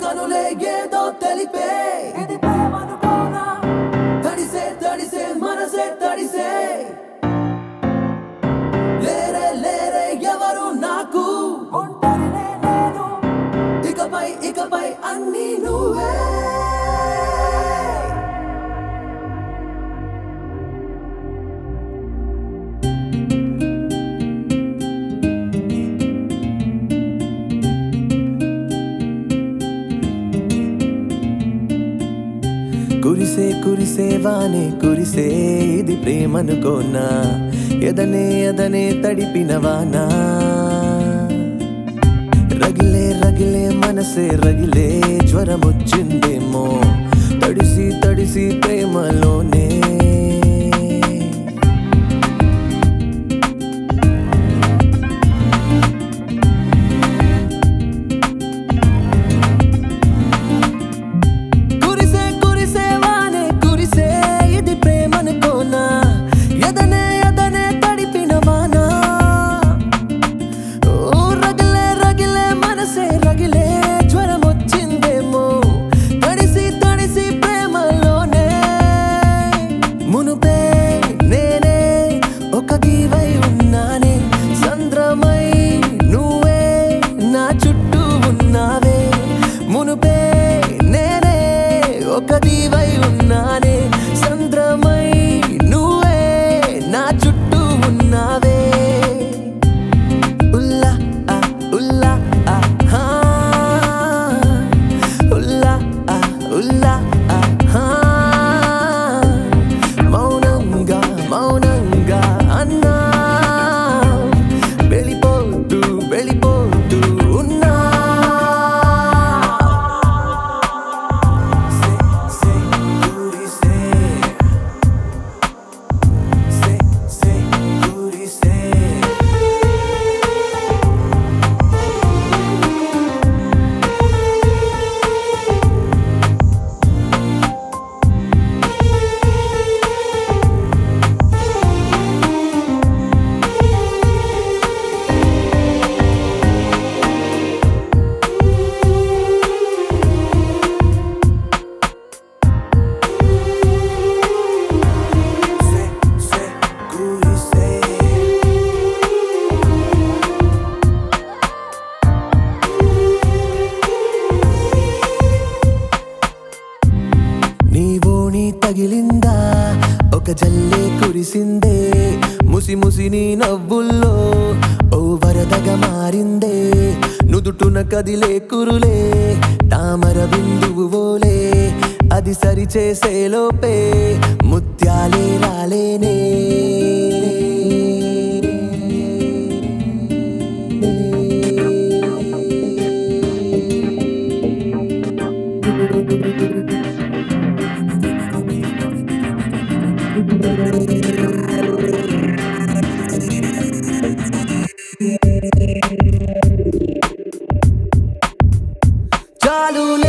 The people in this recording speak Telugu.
కనులే ఏదో తెలిపే ఇది ప్రేమనుకోనా తడిసే తడిసే మనసే తడిసే లేరే లేరే ఎవరు నాకు ఒంటరినే నేను ఇకపై ఇకపై అన్ని నువ్వే కురిసే కురిసే వానే కురిసే ఇది ప్రేమనుకోనా ఎదనే ఎదనే తడిపిన వానా రగిలే రగిలే మనసే రగిలే జ్వరమొచ్చిందేమో తడిసి తడిసి ప్రేమలోనే కురిసే కురిసే వానే కురిసే ఇది ప్రేమనుకోనా ఎదనే ఎదనే తడిపిన వానా ఓ రగిలే రగిలే మనసే రగిలే జ్వరం వచ్చిందేమో తడిసి తడిసి ప్రేమలోనే మునుపే నేనే ఒక గీవై ఉన్నానే సంద్రమై నువ్వే నా చుట్టూ ఉన్నావే మునుపే నేనే ఒక దీవై ఉన్నానే సంద్రమై నువ్వే నా చుట్టూ ఉన్నావే ఉల్లా ఆ ఉల్లా ఆ హా ఉల్లా ఆ ఉల్లా ఆ హా మౌనంగా మౌనంగా అన్నా వెళ్ళిపోతూ వెళ్ళిపోతూ ఉన్నా సే సే కురిసే సే సే కురిసే Se, se, curise. నీవోని తగిలిందా ఒక జల్లే కురిసిందే ముసి ముసి నీ నవ్వుల్లో ఓ వరదగా మారిందే నుదుటున కదిలే కురులే తామర బిందువు ఓలే అది సరి చేసేలోపే ముత్యాలే రాలేనే చాలులే